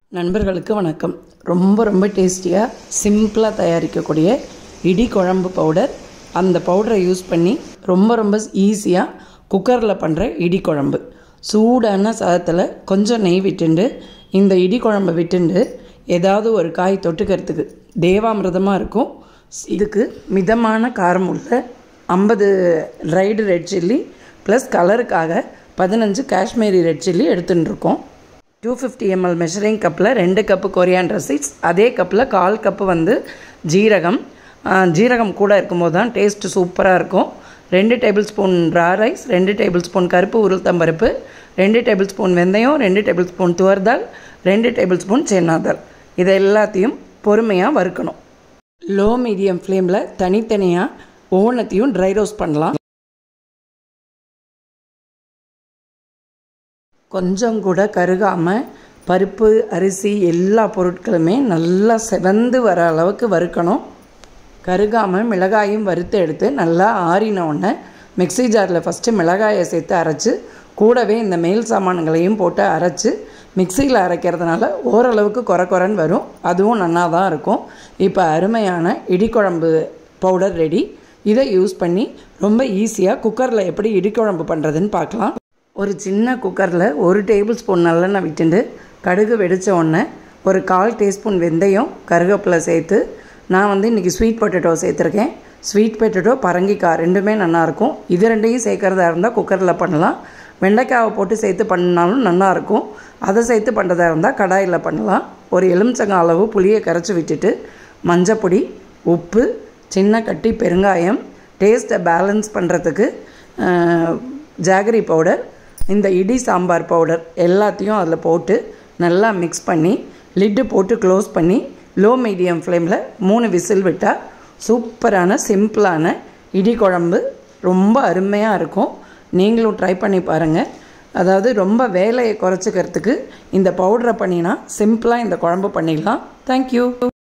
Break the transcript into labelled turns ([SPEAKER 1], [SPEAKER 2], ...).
[SPEAKER 1] நண்பர்களுக்கு வணக்கம் ரொம்ப ரொம்ப டேஸ்டியாக சிம்பிளாக தயாரிக்கக்கூடிய இடி குழம்பு பவுடர் அந்த பவுடரை யூஸ் பண்ணி ரொம்ப ரொம்ப ஈஸியாக குக்கரில் பண்ணுற இடி குழம்பு சூடான சாதத்தில் கொஞ்சம் நெய் விட்டுண்டு இந்த இடி குழம்பை விட்டுண்டு ஏதாவது ஒரு காய் தொட்டுக்கிறதுக்கு தேவாமிர்தமாக இருக்கும் இதுக்கு மிதமான காரம் உள்ள ஐம்பது ரைடு ரெட் சில்லி ப்ளஸ் கலருக்காக பதினஞ்சு காஷ்மீரி ரெட் சில்லி எடுத்துன்னு இருக்கோம் டூ ஃபிஃப்டி எம்எல் மெஷரிங் கப்பில் ரெண்டு கப்பு கொரியாண்டர் சீட்ஸ் அதே கப்பில் கால் கப்பு வந்து ஜீரகம் ஆ, ஜீரகம் கூட இருக்கும்போது தான் டேஸ்ட்டு சூப்பராக இருக்கும் ரெண்டு டேபிள் ஸ்பூன் ரா ரைஸ் ரெண்டு டேபிள் ஸ்பூன் கருப்பு உருத்தம்பருப்பு ரெண்டு டேபிள் ஸ்பூன் வெந்தயம் ரெண்டு டேபிள் ஸ்பூன் துவர்தால் ரெண்டு டேபிள் ஸ்பூன் சென்னாதால் இதை எல்லாத்தையும் பொறுமையாக வறுக்கணும் லோ மீடியம் ஃப்ளேமில் தனித்தனியாக ஒவ்வொன்றத்தையும் ட்ரை ரோஸ்ட் பண்ணலாம் கொஞ்சம் கூட கருகாமல் பருப்பு அரிசி எல்லா பொருட்களுமே நல்லா செவந்து வர அளவுக்கு வறுக்கணும் கருகாமல் மிளகாயும் வறுத்து எடுத்து நல்லா ஆறின உடனே மிக்ஸி ஜாரில் ஃபஸ்ட்டு மிளகாயை சேர்த்து அரைச்சி கூடவே இந்த மேல் சாமான்களையும் போட்டு அரைச்சி மிக்சியில் அரைக்கிறதுனால ஓரளவுக்கு குறை குறைன்னு வரும் அதுவும் நல்லா தான் இருக்கும் இப்போ அருமையான இடிக்குழம்பு பவுடர் ரெடி இதை யூஸ் பண்ணி ரொம்ப ஈஸியாக குக்கரில் எப்படி இடிக்குழம்பு பண்ணுறதுன்னு பார்க்கலாம் ஒரு சின்ன குக்கரில் ஒரு டேபிள் ஸ்பூன் நல்லெண்ணெய் விட்டுண்டு கடுகு வெடித்த உடனே ஒரு கால் டீஸ்பூன் வெந்தயம் கருவேப்பிலை சேர்த்து நான் வந்து இன்றைக்கி ஸ்வீட் பொட்டேட்டோ சேர்த்துருக்கேன் ஸ்வீட் பொட்டேட்டோ பரங்கிக்காய் ரெண்டுமே நல்லாயிருக்கும் இது ரெண்டையும் சேர்க்குறதா இருந்தால் குக்கரில் பண்ணலாம் வெண்டைக்காவை போட்டு சேர்த்து பண்ணினாலும் நல்லாயிருக்கும் அதை சேர்த்து பண்ணுறதா இருந்தால் கடாயில் பண்ணலாம் ஒரு எலுமிச்சங்காய் அளவு புளியை கரைச்சி விட்டுட்டு மஞ்சப்பொடி உப்பு சின்ன கட்டி பெருங்காயம் டேஸ்ட்டை பேலன்ஸ் பண்ணுறதுக்கு ஜாகரி பவுடர் இந்த இடி சாம்பார் பவுடர் எல்லாத்தையும் அதில் போட்டு நல்லா மிக்ஸ் பண்ணி லிட்டு போட்டு க்ளோஸ் பண்ணி லோ மீடியம் ஃப்ளேமில் மூணு விசில் விட்டால் சூப்பரான சிம்பிளான இடி குழம்பு ரொம்ப அருமையாக இருக்கும் நீங்களும் ட்ரை பண்ணி பாருங்கள் அதாவது ரொம்ப வேலையை குறைச்சிக்கிறதுக்கு இந்த பவுடரை பண்ணினா சிம்பிளாக இந்த குழம்பு பண்ணிடலாம் தேங்க்யூ